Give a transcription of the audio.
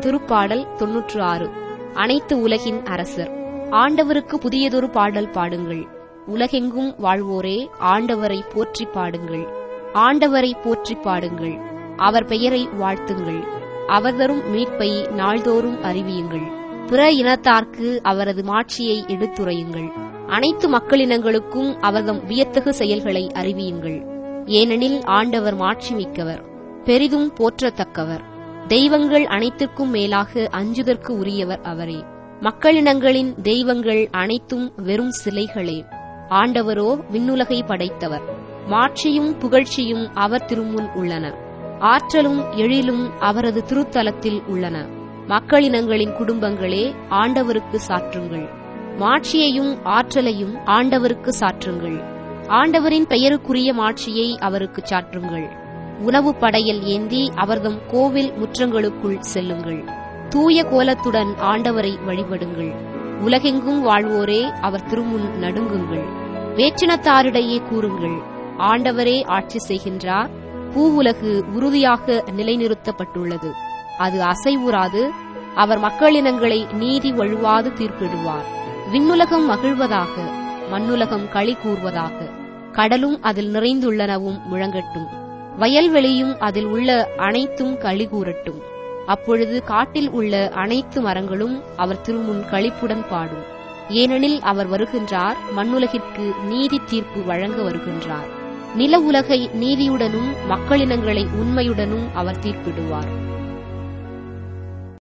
திருப்பாடல் தொன்னூற்று ஆறு அனைத்து உலகின் அரசர் ஆண்டவருக்கு புதியதொரு பாடல் பாடுங்கள் உலகெங்கும் வாழ்வோரே ஆண்டவரை போற்றி பாடுங்கள் ஆண்டவரை போற்றி பாடுங்கள் அவர் பெயரை வாழ்த்துங்கள் அவர் தரும் மீட்பை நாள்தோறும் அறிவியுங்கள் பிற இனத்தார்க்கு அவரது மாட்சியை எடுத்துரையுங்கள் அனைத்து மக்களினங்களுக்கும் அவர்தம் வியத்தகு செயல்களை அறிவியுங்கள் ஏனெனில் ஆண்டவர் மாட்சி மிக்கவர் பெரிதும் போற்றத்தக்கவர் தெய்வங்கள் அனைத்திற்கும் மேலாக அஞ்சுதற்கு உரியவர் அவரே மக்களினங்களின் தெய்வங்கள் அனைத்தும் வெறும் சிலைகளே ஆண்டவரோ விண்ணுலகை படைத்தவர் மாட்சியும் புகழ்ச்சியும் அவர் திருமுன் உள்ளன ஆற்றலும் எழிலும் அவரது திருத்தலத்தில் உள்ளன மக்களினங்களின் குடும்பங்களே ஆண்டவருக்கு சாற்றுங்கள் மாட்சியையும் ஆற்றலையும் ஆண்டவருக்கு சாற்றுங்கள் ஆண்டவரின் பெயருக்குரிய மாட்சியை அவருக்கு சாற்றுங்கள் உணவு படையல் ஏந்தி அவர்தம் கோவில் முற்றங்களுக்குள் செல்லுங்கள் தூய கோலத்துடன் ஆண்டவரை வழிபடுங்கள் உலகெங்கும் வாழ்வோரே அவர் திருமுன் நடுங்குங்கள் வேற்றினத்தாரிடையே கூறுங்கள் ஆண்டவரே ஆட்சி செய்கின்றார் பூவுலகு உறுதியாக நிலைநிறுத்தப்பட்டுள்ளது அது அசைவுறாது அவர் மக்களினங்களை நீதி வழுவாது தீர்ப்பிடுவார் விண்ணுலகம் மகிழ்வதாக மண்ணுலகம் களி கூறுவதாக கடலும் அதில் நிறைந்துள்ளனவும் முழங்கட்டும் வயல்வெளியும் அதில் உள்ள அனைத்தும் களி கூறட்டும் அப்பொழுது காட்டில் உள்ள அனைத்து மரங்களும் அவர் திருமுன் களிப்புடன் பாடும் ஏனெனில் அவர் வருகின்றார் மண்ணுலகிற்கு நீதி தீர்ப்பு வழங்க வருகின்றார் நில உலகை நீதியுடனும் மக்களினங்களை உண்மையுடனும் அவர் தீர்ப்பிடுவார்